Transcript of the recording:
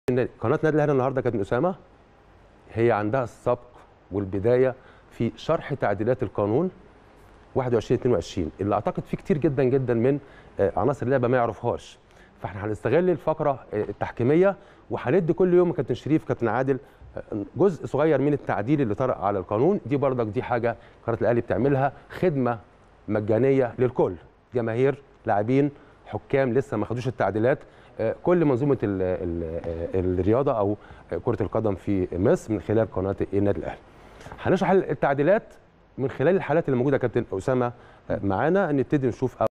ان قناه نادي الاهلي النهارده كابتن اسامه هي عندها السبق والبدايه في شرح تعديلات القانون 21 22 اللي اعتقد في كتير جدا جدا من آه، عناصر اللعبه ما يعرفهاش فاحنا هنستغل الفقره آه، التحكيميه وهندي كل يوم كابتن شريف كابتن عادل آه، جزء صغير من التعديل اللي طرأ على القانون دي برضك دي حاجه قناه الاهلي بتعملها خدمه مجانيه للكل جماهير لاعبين حكام لسه ما خدوش التعديلات آه، كل منظومه ال ال الرياضه او كره القدم في مصر من خلال قناه النادي الاهلي هنشرح التعديلات من خلال الحالات اللي موجوده يا كابتن اسامه آه، معانا نبتدي نشوف